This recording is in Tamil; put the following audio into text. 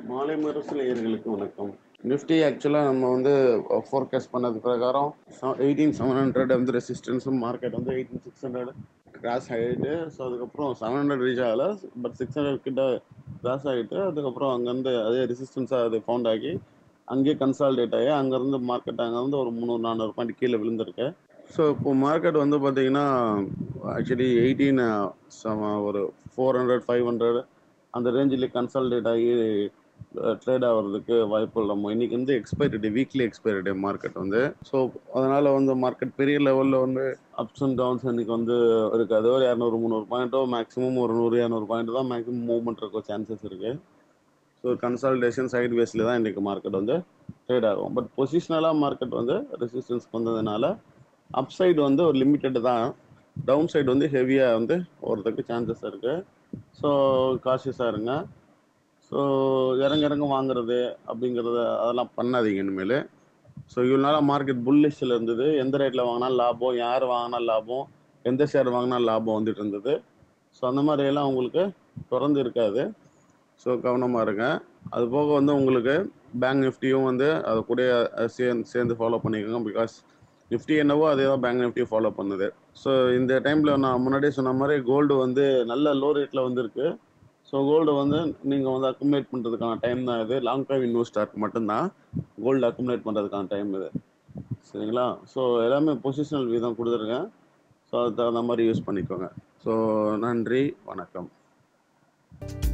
மாலை முரசு நேயர்களுக்கு வணக்கம் நிஃப்டி ஆக்சுவலாக நம்ம வந்து ஃபோர்காஸ்ட் பண்ணது பிரகாரம் எயிட்டீன் செவன் ஹண்ட்ரட் வந்து ரெசிஸ்டன்ஸும் மார்க்கெட் வந்து எயிட்டீன் சிக்ஸ் ஹண்ட்ரட் கிராஸ் ஆகிட்டு ஸோ அதுக்கப்புறம் செவன் ஹண்ட்ரட் ரீச் ஆகலை பட் சிக்ஸ் ஹண்ட்ரட் கிட்ட கிராஸ் ஆகிட்டு அதுக்கப்புறம் அங்கேருந்து அதே ரெசிஸ்டன்ஸாக அது ஃபவுண்ட் ஆகி அங்கேயே கன்சால்டேட் ஆகி அங்கேருந்து மார்க்கெட் அங்கேருந்து ஒரு முந்நூறு நானூறு பாயிண்ட் கீழே விழுந்திருக்கு ஸோ இப்போ மார்க்கெட் வந்து பார்த்தீங்கன்னா ஆக்சுவலி எயிட்டீன் ஒரு ஃபோர் ஹண்ட்ரட் ஃபைவ் ஹண்ட்ரட் அந்த ரேஞ்சில் கன்சால்டேட் ஆகி ட்ரேட் ஆகிறதுக்கு வாய்ப்பு இல்லாமல் இன்னைக்கு வந்து expiry day weekly expiry day market வந்து ஸோ அதனால் வந்து மார்க்கெட் பெரிய லெவலில் வந்து அப்ஸ் அண்ட் டவுன்ஸ் இன்னைக்கு வந்து இருக்காது ஒரு இரநூறு முந்நூறு பாயிண்ட்டோ மேக்ஸிமம் ஒரு நூறு இரநூறு பாயிண்ட் தான் மேக்ஸிமம் மூவ்மெண்ட் இருக்க சான்சஸ் இருக்குது ஸோ கன்சால்டேஷன் சைடு வேஸில் தான் இன்றைக்கி மார்க்கெட் வந்து ட்ரேட் ஆகும் பட் பொசிஷனலாக மார்க்கெட் வந்து ரெசிஸ்டன்ஸ் வந்ததுனால அப் சைடு வந்து ஒரு லிமிட்டட் தான் டவுன் சைடு வந்து ஹெவியாக வந்து போகிறதுக்கு சான்சஸ் இருக்குது ஸோ காஷியஸாக இருங்க ஸோ இறங்க இறங்க வாங்குறது அப்படிங்கிறத அதெல்லாம் பண்ணாதீங்க இனிமேல் ஸோ இவ்வளோ நாளாக மார்க்கெட் புல்லிஷில் இருந்தது எந்த ரேட்டில் வாங்கினா லாபம் யார் வாங்கினா லாபம் எந்த ஷேர் வாங்கினா லாபம் வந்துட்டு இருந்தது ஸோ அந்த மாதிரியெல்லாம் உங்களுக்கு திறந்து இருக்காது ஸோ கவனமாக இருங்க அது போக வந்து உங்களுக்கு பேங்க் நிஃப்டியும் வந்து அது கூட சேர்ந்து சேர்ந்து ஃபாலோ பண்ணிக்கோங்க பிகாஸ் நிஃப்டி என்னவோ அதே தான் பேங்க் நிஃப்டியும் ஃபாலோ பண்ணுது ஸோ இந்த டைமில் நான் முன்னாடியே சொன்ன மாதிரி கோல்டு வந்து நல்ல லோ ரேட்டில் வந்துருக்கு ஸோ கோல்டு வந்து நீங்கள் வந்து அக்குமுலேட் பண்ணுறதுக்கான டைம் தான் இது லாங் டைம் இன்வெஸ்டருக்கு மட்டும்தான் கோல்டு அக்குமுலேட் பண்ணுறதுக்கான டைம் இது சரிங்களா ஸோ எல்லாமே பொசிஷனல் வீதம் கொடுத்துருக்கேன் ஸோ அதுக்கு தகுந்த மாதிரி யூஸ் பண்ணிக்கோங்க ஸோ நன்றி வணக்கம்